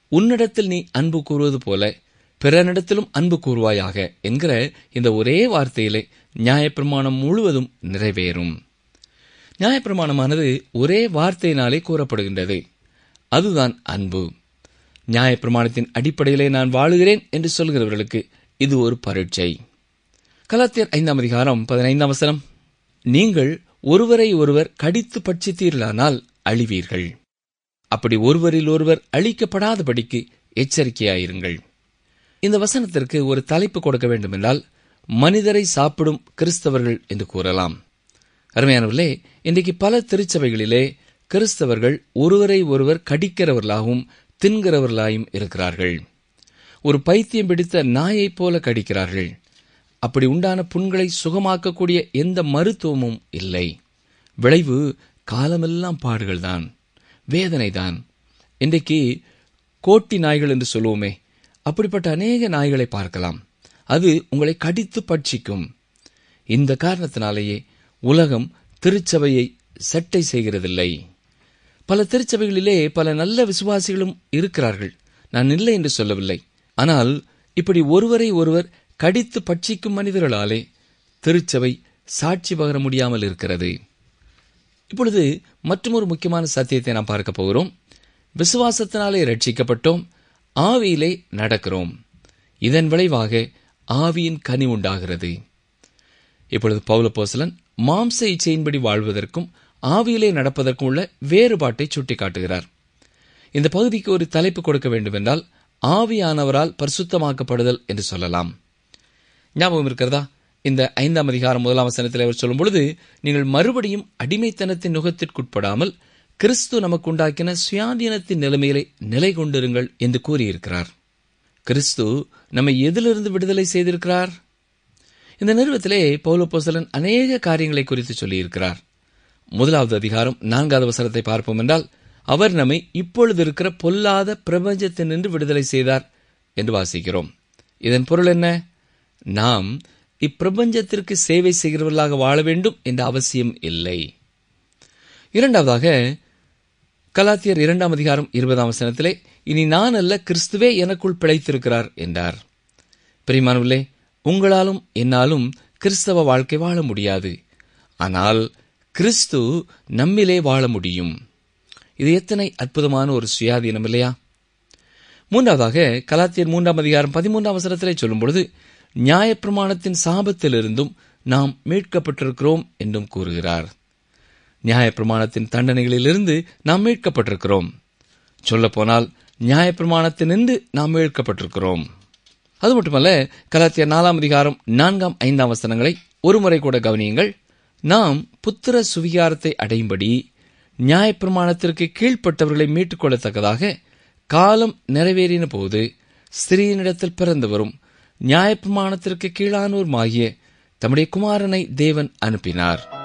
உன்னிடத்தில் நீ அன்பு கூறுவது போல பிறனிடத்திலும் அன்பு கூறுவாயாக என்கிற இந்த ஒரே வார்த்தையிலே நியாயப்பிரமாணம் முழுவதும் நிறைவேறும் நியாயப்பிரமாணமானது ஒரே வார்த்தையினாலே கூறப்படுகின்றது அதுதான் அன்பு நியாயப்பிரமாணத்தின் அடிப்படையிலே நான் வாழுகிறேன் என்று சொல்கிறவர்களுக்கு இது ஒரு பரீட்சை கலாத்தியர் ஐந்தாம் அதிகாரம் பதினைந்தாம் வசனம் நீங்கள் ஒருவரை ஒருவர் கடித்து பட்சித்தீர்களானால் அழிவீர்கள் அப்படி ஒருவரில் ஒருவர் அழிக்கப்படாதபடிக்கு எச்சரிக்கையாயிருங்கள் இந்த வசனத்திற்கு ஒரு தலைப்பு கொடுக்க வேண்டுமென்றால் மனிதரை சாப்பிடும் கிறிஸ்தவர்கள் என்று கூறலாம் அருமையானவர்களே இன்றைக்கு பல திருச்சபைகளிலே கிறிஸ்தவர்கள் ஒருவரை ஒருவர் கடிக்கிறவர்களாகவும் தின்கிறவர்களாயும் இருக்கிறார்கள் ஒரு பைத்தியம் பிடித்த நாயைப் போல கடிக்கிறார்கள் அப்படி உண்டான புண்களை சுகமாக்கக்கூடிய எந்த மருத்துவமும் இல்லை விளைவு காலமெல்லாம் பாடுகள்தான் வேதனைதான் இன்றைக்கு கோட்டி நாய்கள் என்று சொல்லுவோமே அப்படிப்பட்ட அநேக நாய்களை பார்க்கலாம் அது உங்களை கடித்து பட்சிக்கும் இந்த காரணத்தினாலேயே உலகம் திருச்சபையை சட்டை செய்கிறதில்லை பல திருச்சபைகளிலே பல நல்ல விசுவாசிகளும் இருக்கிறார்கள் நான் இல்லை என்று சொல்லவில்லை ஆனால் இப்படி ஒருவரை ஒருவர் கடித்து பட்சிக்கும் மனிதர்களாலே திருச்சபை சாட்சி பகர முடியாமல் இருக்கிறது இப்பொழுது மற்றொரு முக்கியமான சத்தியத்தை நாம் பார்க்க போகிறோம் விசுவாசத்தினாலே ரட்சிக்கப்பட்டோம் ஆவியிலே நடக்கிறோம் இதன் விளைவாக ஆவியின் கனி உண்டாகிறது இப்பொழுது பௌலப்போசலன் மாம்ச இச்சையின்படி வாழ்வதற்கும் ஆவியிலே நடப்பதற்கும் உள்ள வேறுபாட்டை சுட்டிக்காட்டுகிறார் இந்த பகுதிக்கு ஒரு தலைப்பு கொடுக்க வேண்டுமென்றால் ஆவியானவரால் பரிசுத்தமாக்கப்படுதல் என்று சொல்லலாம் ஞாபகம் இருக்கிறதா இந்த ஐந்தாம் அதிகாரம் முதலாம் வசனத்தில் அவர் சொல்லும் பொழுது நீங்கள் மறுபடியும் அடிமைத்தனத்தின் நுகத்திற்குட்படாமல் கிறிஸ்து நமக்கு உண்டாக்கின சுயாதீனத்தின் நிலைமையிலே நிலை கொண்டிருங்கள் என்று கூறியிருக்கிறார் கிறிஸ்து நம்மை எதிலிருந்து விடுதலை செய்திருக்கிறார் இந்த நிறுவத்திலே பௌலப்போசலன் அநேக காரியங்களை குறித்து சொல்லியிருக்கிறார் முதலாவது அதிகாரம் நான்காவது வசனத்தை பார்ப்போம் என்றால் அவர் நம்மை இப்பொழுது இருக்கிற பொல்லாத பிரபஞ்சத்தினின்று விடுதலை செய்தார் என்று வாசிக்கிறோம் இதன் பொருள் என்ன நாம் இப்பிரபஞ்சத்திற்கு சேவை செய்கிறவர்களாக வாழ வேண்டும் என்ற அவசியம் இல்லை இரண்டாவதாக கலாத்தியர் இரண்டாம் அதிகாரம் இருபதாம் வசனத்திலே இனி நான் அல்ல கிறிஸ்துவே எனக்குள் பிழைத்திருக்கிறார் என்றார் பிரிமானவர்களே உங்களாலும் என்னாலும் கிறிஸ்தவ வாழ்க்கை வாழ முடியாது ஆனால் கிறிஸ்து நம்மிலே வாழ முடியும் இது எத்தனை அற்புதமான ஒரு சுயாதீனம் இல்லையா மூன்றாவதாக கலாத்தியர் மூன்றாம் அதிகாரம் பதிமூன்றாம் அவசரத்திலே சொல்லும் பொழுது நியாயப்பிரமாணத்தின் சாபத்திலிருந்தும் நாம் மீட்கப்பட்டிருக்கிறோம் என்றும் கூறுகிறார் நியாயப்பிரமாணத்தின் தண்டனைகளிலிருந்து நாம் மீட்கப்பட்டிருக்கிறோம் சொல்லப்போனால் நியாயப்பிரமாணத்தினின்று நாம் மீட்கப்பட்டிருக்கிறோம் அது மட்டுமல்ல கலாத்தியர் நாலாம் அதிகாரம் நான்காம் ஐந்தாம் வசனங்களை ஒருமுறை கூட கவனியுங்கள் நாம் புத்திர சுவிகாரத்தை அடையும்படி நியாயப்பிரமாணத்திற்கு கீழ்ப்பட்டவர்களை மீட்டுக் கொள்ளத்தக்கதாக காலம் நிறைவேறின போது ஸ்திரீனிடத்தில் பிறந்தவரும் நியாயப்பிரமாணத்திற்கு கீழானோருமாகிய தம்முடைய குமாரனை தேவன் அனுப்பினார்